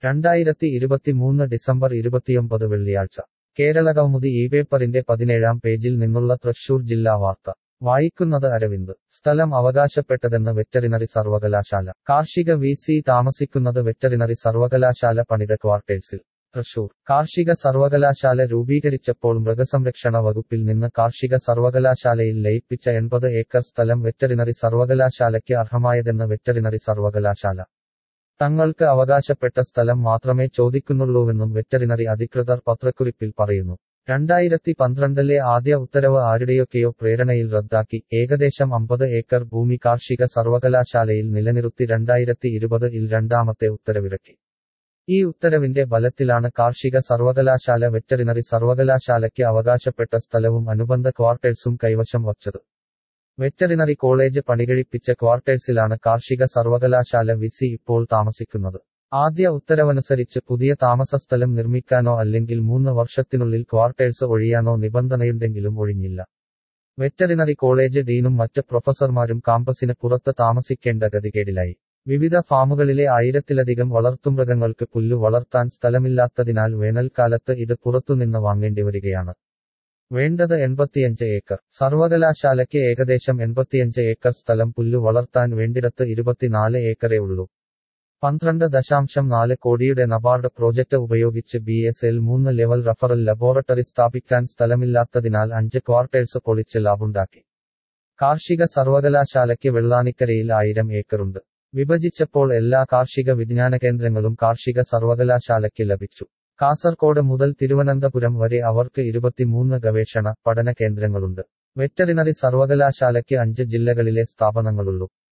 രണ്ടായിരത്തി ഇരുപത്തിമൂന്ന് ഡിസംബർ ഇരുപത്തിയൊമ്പത് വെള്ളിയാഴ്ച കേരള കൗമുദി ഈ പേപ്പറിന്റെ പതിനേഴാം പേജിൽ നിന്നുള്ള തൃശൂർ ജില്ലാ വാർത്ത വായിക്കുന്നത് അരവിന്ദ് സ്ഥലം അവകാശപ്പെട്ടതെന്ന് വെറ്ററിനറി സർവകലാശാല കാർഷിക വി സി താമസിക്കുന്നത് വെറ്ററിനറി സർവകലാശാല പണിത ക്വാർട്ടേഴ്സിൽ തൃശൂർ കാർഷിക സർവകലാശാല രൂപീകരിച്ചപ്പോൾ മൃഗസംരക്ഷണ വകുപ്പിൽ നിന്ന് കാർഷിക സർവകലാശാലയിൽ ലയിപ്പിച്ച എൺപത് ഏക്കർ സ്ഥലം വെറ്ററിനറി സർവകലാശാലയ്ക്ക് അർഹമായതെന്ന് വെറ്ററിനറി സർവകലാശാല തങ്ങൾക്ക് അവകാശപ്പെട്ട സ്ഥലം മാത്രമേ ചോദിക്കുന്നുള്ളൂവെന്നും വെറ്ററിനറി അധികൃതർ പത്രക്കുറിപ്പിൽ പറയുന്നു രണ്ടായിരത്തി പന്ത്രണ്ടിലെ ആദ്യ ഉത്തരവ് ആരുടെയൊക്കെയോ പ്രേരണയിൽ റദ്ദാക്കി ഏകദേശം അമ്പത് ഏക്കർ ഭൂമി കാർഷിക സർവകലാശാലയിൽ നിലനിർത്തി രണ്ടായിരത്തി ഇരുപത് ഇൽ രണ്ടാമത്തെ ഉത്തരവിറക്കി ഈ ഉത്തരവിന്റെ ബലത്തിലാണ് കാർഷിക സർവകലാശാല വെറ്ററിനറി സർവകലാശാലയ്ക്ക് അവകാശപ്പെട്ട സ്ഥലവും അനുബന്ധ ക്വാർട്ടേഴ്സും കൈവശം വച്ചത് വെറ്ററിനറി കോളേജ് പണികഴിപ്പിച്ച ക്വാർട്ടേഴ്സിലാണ് കാർഷിക സർവകലാശാല വിസി ഇപ്പോൾ താമസിക്കുന്നത് ആദ്യ ഉത്തരവനുസരിച്ച് പുതിയ താമസസ്ഥലം നിർമ്മിക്കാനോ അല്ലെങ്കിൽ മൂന്ന് വർഷത്തിനുള്ളിൽ ക്വാർട്ടേഴ്സ് ഒഴിയാനോ നിബന്ധനയുണ്ടെങ്കിലും ഒഴിഞ്ഞില്ല വെറ്ററിനറി കോളേജ് ഡീനും മറ്റ് പ്രൊഫസർമാരും കാമ്പസിന് പുറത്ത് താമസിക്കേണ്ട ഗതികേടിലായി വിവിധ ഫാമുകളിലെ ആയിരത്തിലധികം വളർത്തുമൃഗങ്ങൾക്ക് പുല്ലു വളർത്താൻ സ്ഥലമില്ലാത്തതിനാൽ വേനൽക്കാലത്ത് ഇത് പുറത്തുനിന്ന് വാങ്ങേണ്ടി വരികയാണ് വേണ്ടത് എൺപത്തിയഞ്ച് ഏക്കർ സർവകലാശാലയ്ക്ക് ഏകദേശം എൺപത്തിയഞ്ച് ഏക്കർ സ്ഥലം പുല്ലു വളർത്താൻ വേണ്ടിടത്ത് ഇരുപത്തിനാല് ഏക്കറേ ഉള്ളൂ പന്ത്രണ്ട് ദശാംശം നാല് കോടിയുടെ നബാർഡ് പ്രോജക്റ്റ് ഉപയോഗിച്ച് ബി എസ് എൽ മൂന്ന് ലെവൽ റഫറൽ ലബോറട്ടറി സ്ഥാപിക്കാൻ സ്ഥലമില്ലാത്തതിനാൽ അഞ്ച് ക്വാർട്ടേഴ്സ് പൊളിച്ച് ലാബുണ്ടാക്കി കാർഷിക സർവകലാശാലയ്ക്ക് വെള്ളാനിക്കരയിൽ ആയിരം ഏക്കറുണ്ട് വിഭജിച്ചപ്പോൾ എല്ലാ കാർഷിക വിജ്ഞാന കേന്ദ്രങ്ങളും കാർഷിക സർവകലാശാലയ്ക്ക് ലഭിച്ചു കാസർകോട് മുതൽ തിരുവനന്തപുരം വരെ അവർക്ക് ഇരുപത്തിമൂന്ന് ഗവേഷണ പഠന കേന്ദ്രങ്ങളുണ്ട് വെറ്ററിനറി സർവകലാശാലയ്ക്ക് അഞ്ച് ജില്ലകളിലെ സ്ഥാപനങ്ങളുള്ളൂ